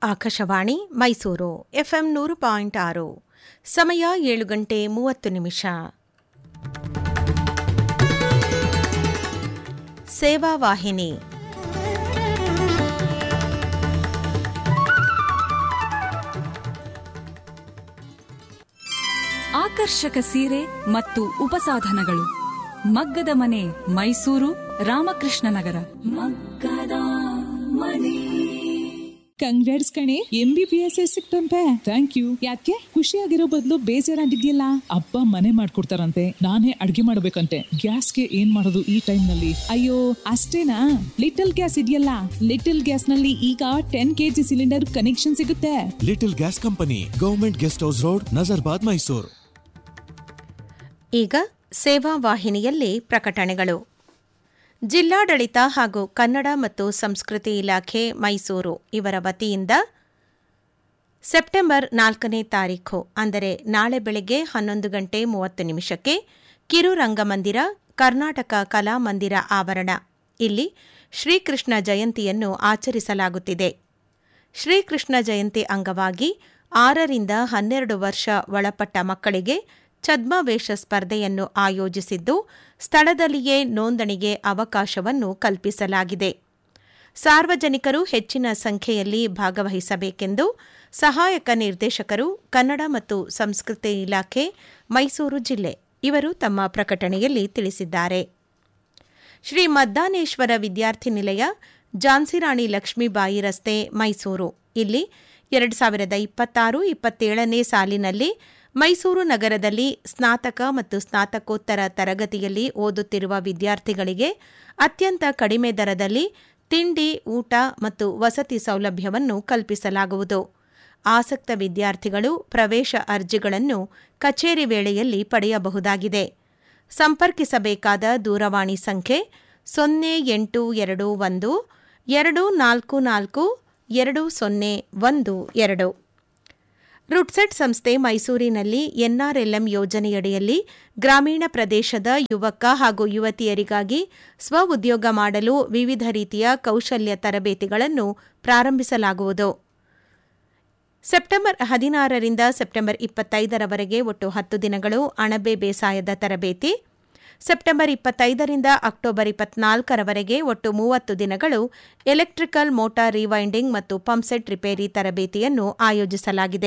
Akashvani Mysuru FM ನೂರು point ಆರು ಸಮಯ ಏಳು ಗಂಟೆ ಮೂವತ್ತು ನಿಮಿಷ ಸೇವಾ ವಾಹಿನಿ ಆಕರ್ಷಕ ಸೀರೆ ಮತ್ತು ಉಪಸಾಧನಗಳು ಮಗ್ಗದ ಮನೆ ಮೈಸೂರು ರಾಮಕೃಷ್ಣ ನಗರ ಮಗ್ಗದ ಮನೆ ಕಂಗ್ರಾಟ್ಸ್ ಕಣೆ ಎಂ ಬಿ ಬಿ ಎಸ್ ಸಿಕ್ತಂತೆ ಥ್ಯಾಂಕ್ ಯು ಯಾಕೆ ಖುಷಿಯಾಗಿರೋ ಬದಲು ಬೇಜಾರಾಗಿದ್ಯಲ್ಲ ಅಪ್ಪ ಮನೆ ಮಾಡ್ಕೊಡ್ತಾರಂತೆ ನಾನೇ ಅಡ್ಗೆ ಮಾಡ್ಬೇಕಂತೆ ಗ್ಯಾಸ್ಗೆ ಏನ್ ಮಾಡೋದು ಈ ಟೈಮ್ ನಲ್ಲಿ ಅಯ್ಯೋ ಅಷ್ಟೇನಾ ಲಿಟಲ್ ಗ್ಯಾಸ್ ಇದೆಯಲ್ಲ ಲಿಟಲ್ ಗ್ಯಾಸ್ ನಲ್ಲಿ ಈಗ ಟೆನ್ ಕೆಜಿ ಸಿಲಿಂಡರ್ ಕನೆಕ್ಷನ್ ಸಿಗುತ್ತೆ little gas company government guest house road Nazarbad Mysuru ಈಗ ಸೇವಾ ವಾಹಿನಿಯಲ್ಲಿ ಪ್ರಕಟಣೆಗಳು ಜಿಲ್ಲಾಡಳಿತ ಹಾಗೂ ಕನ್ನಡ ಮತ್ತು ಸಂಸ್ಕೃತಿ ಇಲಾಖೆ ಮೈಸೂರು ಇವರ ವತಿಯಿಂದ ಸೆಪ್ಟೆಂಬರ್ ನಾಲ್ಕನೇ ತಾರೀಖು ಅಂದರೆ ನಾಳೆ ಬೆಳಗ್ಗೆ ಹನ್ನೊಂದು ಗಂಟೆ ಮೂವತ್ತು ನಿಮಿಷಕ್ಕೆ ಕಿರು ರಂಗಮಂದಿರ ಕರ್ನಾಟಕ ಕಲಾಮಂದಿರ ಆವರಣ ಇಲ್ಲಿ ಶ್ರೀಕೃಷ್ಣ ಜಯಂತಿಯನ್ನು ಆಚರಿಸಲಾಗುತ್ತಿದೆ ಶ್ರೀಕೃಷ್ಣ ಜಯಂತಿ ಅಂಗವಾಗಿ ಆರರಿಂದ ಹನ್ನೆರಡು ವರ್ಷ ಒಳಪಟ್ಟ ಮಕ್ಕಳಿಗೆ ಛದ್ಮವೇಷ ಸ್ಪರ್ಧೆಯನ್ನು ಆಯೋಜಿಸಿದ್ದು ಸ್ಥಳದಲ್ಲಿಯೇ ನೋಂದಣಿಗೆ ಅವಕಾಶವನ್ನು ಕಲ್ಪಿಸಲಾಗಿದೆ ಸಾರ್ವಜನಿಕರು ಹೆಚ್ಚಿನ ಸಂಖ್ಯೆಯಲ್ಲಿ ಭಾಗವಹಿಸಬೇಕೆಂದು ಸಹಾಯಕ ನಿರ್ದೇಶಕರು ಕನ್ನಡ ಮತ್ತು ಸಂಸ್ಕೃತಿ ಇಲಾಖೆ ಮೈಸೂರು ಜಿಲ್ಲೆ ಇವರು ತಮ್ಮ ಪ್ರಕಟಣೆಯಲ್ಲಿ ತಿಳಿಸಿದ್ದಾರೆ ಶ್ರೀ ಮದ್ದಾನೇಶ್ವರ ವಿದ್ಯಾರ್ಥಿ ನಿಲಯ ಝಾನ್ಸಿರಾಣಿ ಲಕ್ಷ್ಮೀಬಾಯಿ ರಸ್ತೆ ಮೈಸೂರು ಇಲ್ಲಿ ಎರಡು ಸಾವಿರದ ಇಪ್ಪತ್ತಾರು ಇಪ್ಪತ್ತೇಳನೇ ಸಾಲಿನಲ್ಲಿ ಮೈಸೂರು ನಗರದಲ್ಲಿ ಸ್ನಾತಕ ಮತ್ತು ಸ್ನಾತಕೋತ್ತರ ತರಗತಿಯಲ್ಲಿ ಓದುತ್ತಿರುವ ವಿದ್ಯಾರ್ಥಿಗಳಿಗೆ ಅತ್ಯಂತ ಕಡಿಮೆ ದರದಲ್ಲಿ ತಿಂಡಿ ಊಟ ಮತ್ತು ವಸತಿ ಸೌಲಭ್ಯವನ್ನು ಕಲ್ಪಿಸಲಾಗುವುದು ಆಸಕ್ತ ವಿದ್ಯಾರ್ಥಿಗಳು ಪ್ರವೇಶ ಅರ್ಜಿಗಳನ್ನು ಕಚೇರಿ ವೇಳೆಯಲ್ಲಿ ಪಡೆಯಬಹುದಾಗಿದೆ ಸಂಪರ್ಕಿಸಬೇಕಾದ ದೂರವಾಣಿ ಸಂಖ್ಯೆ ಸೊನ್ನೆ ಎಂಟು ಎರಡು ಒಂದು ಎರಡು ನಾಲ್ಕು ನಾಲ್ಕು ಎರಡು ಸೊನ್ನೆ ಒಂದು ಎರಡು ರುಡ್ಸೆಟ್ ಸಂಸ್ಥೆ ಮೈಸೂರಿನಲ್ಲಿ ಎನ್ಆರ್ಎಲ್ಎಂ ಯೋಜನೆಯಡಿಯಲ್ಲಿ ಗ್ರಾಮೀಣ ಪ್ರದೇಶದ ಯುವಕ ಹಾಗೂ ಯುವತಿಯರಿಗಾಗಿ ಸ್ವ ಉದ್ಯೋಗ ಮಾಡಲು ವಿವಿಧ ರೀತಿಯ ಕೌಶಲ್ಯ ತರಬೇತಿಗಳನ್ನು ಪ್ರಾರಂಭಿಸಲಾಗುವುದು ಸೆಪ್ಟೆಂಬರ್ ಹದಿನಾರರಿಂದ ಸೆಪ್ಟೆಂಬರ್ ಇಪ್ಪತ್ತೈದರವರೆಗೆ ಒಟ್ಟು ಹತ್ತು ದಿನಗಳು ಅಣಬೆ ಬೇಸಾಯದ ತರಬೇತಿ ಸೆಪ್ಟೆಂಬರ್ ಇಪ್ಪತ್ತೈದರಿಂದ ಅಕ್ಟೋಬರ್ ಇಪ್ಪತ್ನಾಲ್ಕರವರೆಗೆ ಒಟ್ಟು ಮೂವತ್ತು ದಿನಗಳು ಎಲೆಕ್ಟ್ರಿಕಲ್ ಮೋಟಾರ್ ರಿವೈಂಡಿಂಗ್ ಮತ್ತು ಪಂಪ್ಸೆಟ್ ರಿಪೇರಿ ತರಬೇತಿಯನ್ನು ಆಯೋಜಿಸಲಾಗಿದೆ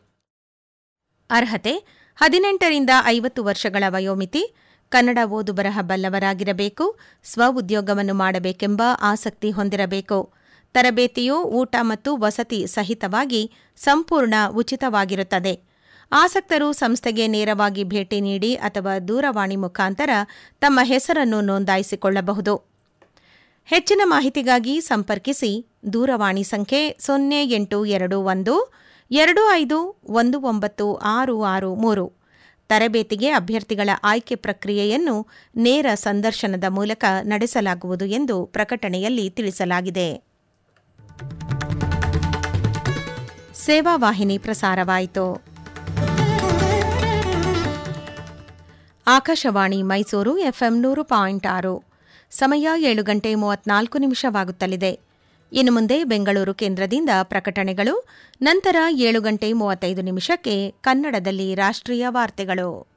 ಅರ್ಹತೆ ಹದಿನೆಂಟರಿಂದ ಐವತ್ತು ವರ್ಷಗಳ ವಯೋಮಿತಿ ಕನ್ನಡ ಓದು ಬರಹ ಬಲ್ಲವರಾಗಿರಬೇಕು ಸ್ವ ಉದ್ಯೋಗವನ್ನು ಮಾಡಬೇಕೆಂಬ ಆಸಕ್ತಿ ಹೊಂದಿರಬೇಕು ತರಬೇತಿಯು ಊಟ ಮತ್ತು ವಸತಿ ಸಹಿತವಾಗಿ ಸಂಪೂರ್ಣ ಉಚಿತವಾಗಿರುತ್ತದೆ ಆಸಕ್ತರು ಸಂಸ್ಥೆಗೆ ನೇರವಾಗಿ ಭೇಟಿ ನೀಡಿ ಅಥವಾ ದೂರವಾಣಿ ಮುಖಾಂತರ ತಮ್ಮ ಹೆಸರನ್ನು ನೋಂದಾಯಿಸಿಕೊಳ್ಳಬಹುದು ಹೆಚ್ಚಿನ ಮಾಹಿತಿಗಾಗಿ ಸಂಪರ್ಕಿಸಿ ದೂರವಾಣಿ ಸಂಖ್ಯೆ ಸೊನ್ನೆ ಎಂಟು ಎರಡು ಒಂದು ಎರಡು ಐದು ಒಂದು ಒಂಬತ್ತು ಆರು ಆರು ಮೂರು ತರಬೇತಿಗೆ ಅಭ್ಯರ್ಥಿಗಳ ಆಯ್ಕೆ ಪ್ರಕ್ರಿಯೆಯನ್ನು ನೇರ ಸಂದರ್ಶನದ ಮೂಲಕ ನಡೆಸಲಾಗುವುದು ಎಂದು ಪ್ರಕಟಣೆಯಲ್ಲಿ ತಿಳಿಸಲಾಗಿದೆ ಸೇವಾ ವಾಹಿನಿ ಪ್ರಸಾರವಾಯಿತು ಆಕಾಶವಾಣಿ ಮೈಸೂರು ಎಫ್ಎಂ ನೂರು ಪಾಯಿಂಟ್ ಆರು ಸಮಯ ಏಳು ಗಂಟೆ ಮೂವತ್ನಾಲ್ಕು ನಿಮಿಷವಾಗುತ್ತಲಿದೆ ಇನ್ನು ಮುಂದೆ ಬೆಂಗಳೂರು ಕೇಂದ್ರದಿಂದ ಪ್ರಕಟಣೆಗಳು ನಂತರ ಏಳು ಗಂಟೆ ಮೂವತ್ತೈದು ನಿಮಿಷಕ್ಕೆ ಕನ್ನಡದಲ್ಲಿ ರಾಷ್ಟ್ರೀಯ ವಾರ್ತೆಗಳು